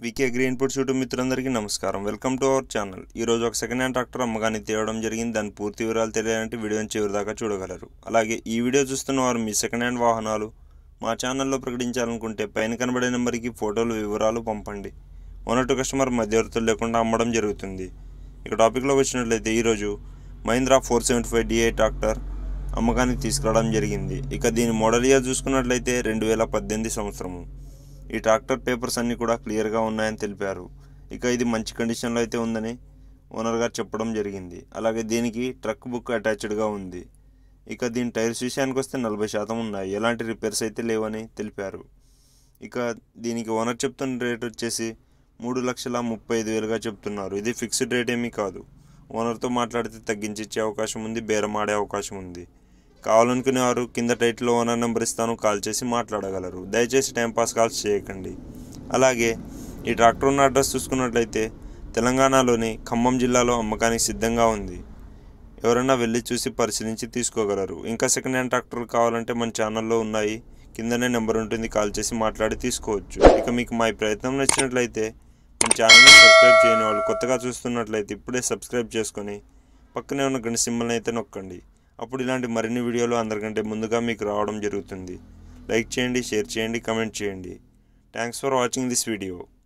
VK green food YouTube మిత్రులందరికీ నమస్కారం welcome to our channel ఈరోజు ఒక సెకండ్ హ్యాండ్ ట్రాక్టర్ అమ్మకానికి తేవడం జరిగింది దాని పూర్తి వివరాలు తెలియాలంటే వీడియోని చివరి దాకా చూడగలరు అలాగే ఈ వీడియో చూస్తున్న వారు మీ సెకండ్ హ్యాండ్ వాహనాలు మా ఛానల్లో ప్రకటించాలనుకుంటే పైన కనబడే నెంబర్కి ఫోటోలు వివరాలు పంపండి మొన్నటి కస్టమర్ మధ్యవర్తులు లేకుండా అమ్మడం జరుగుతుంది ఇక టాపిక్లోకి వచ్చినట్లయితే ఈరోజు Mahindra four seventy five DI tractor అమ్మకానికి తీసుకురావడం జరిగింది ఇక దీని మోడల్ ఇయర్ చూసుకున్నట్లయితే రెండు వేల పద్దెనిమిది సంవత్సరము ఈ ట్రాక్టర్ పేపర్స్ అన్నీ కూడా క్లియర్గా ఉన్నాయని తెలిపారు ఇక ఇది మంచి కండిషన్లో అయితే ఉందని ఓనర్ గారు చెప్పడం జరిగింది అలాగే దీనికి ట్రక్ బుక్ అటాచ్డ్గా ఉంది ఇక దీని టైర్స్ విషయానికి వస్తే నలభై శాతం ఉన్నాయి ఎలాంటి రిపేర్స్ అయితే లేవని తెలిపారు ఇక దీనికి ఓనర్ చెప్తున్న రేట్ వచ్చేసి మూడు లక్షల ముప్పై ఐదు వేలుగా చెప్తున్నారు ఇది ఫిక్స్డ్ రేట్ ఏమీ కాదు ఓనర్తో మాట్లాడితే తగ్గించి ఇచ్చే అవకాశం ఉంది బేరం ఆడే అవకాశం ఉంది కావాలనుకునే వారు కింద టైటిల్లో ఓనర్ నెంబర్ ఇస్తాను కాల్ చేసి మాట్లాడగలరు దయచేసి టైంపాస్ కాల్స్ చేయకండి అలాగే ఈ ట్రాక్టర్ ఉన్న అడ్రస్ చూసుకున్నట్లయితే తెలంగాణలోని ఖమ్మం జిల్లాలో అమ్మకానికి సిద్ధంగా ఉంది ఎవరైనా వెళ్ళి చూసి పరిశీలించి తీసుకోగలరు ఇంకా సెకండ్ హ్యాండ్ ట్రాక్టర్ కావాలంటే మన ఛానల్లో ఉన్నాయి కిందనే నెంబర్ ఉంటుంది కాల్ చేసి మాట్లాడి తీసుకోవచ్చు ఇక మీకు మా ఈ ప్రయత్నం నచ్చినట్లయితే మన ఛానల్ని సబ్స్క్రైబ్ చేయని వాళ్ళు కొత్తగా చూస్తున్నట్లయితే ఇప్పుడే సబ్స్క్రైబ్ చేసుకొని పక్కనే ఉన్న గంట సింబల్ని అయితే నొక్కండి అప్పుడు ఇలాంటి మరిన్ని వీడియోలు అందరికంటే ముందుగా మీకు రావడం జరుగుతుంది లైక్ చేయండి షేర్ చేయండి కమెంట్ చేయండి thanks for watching this video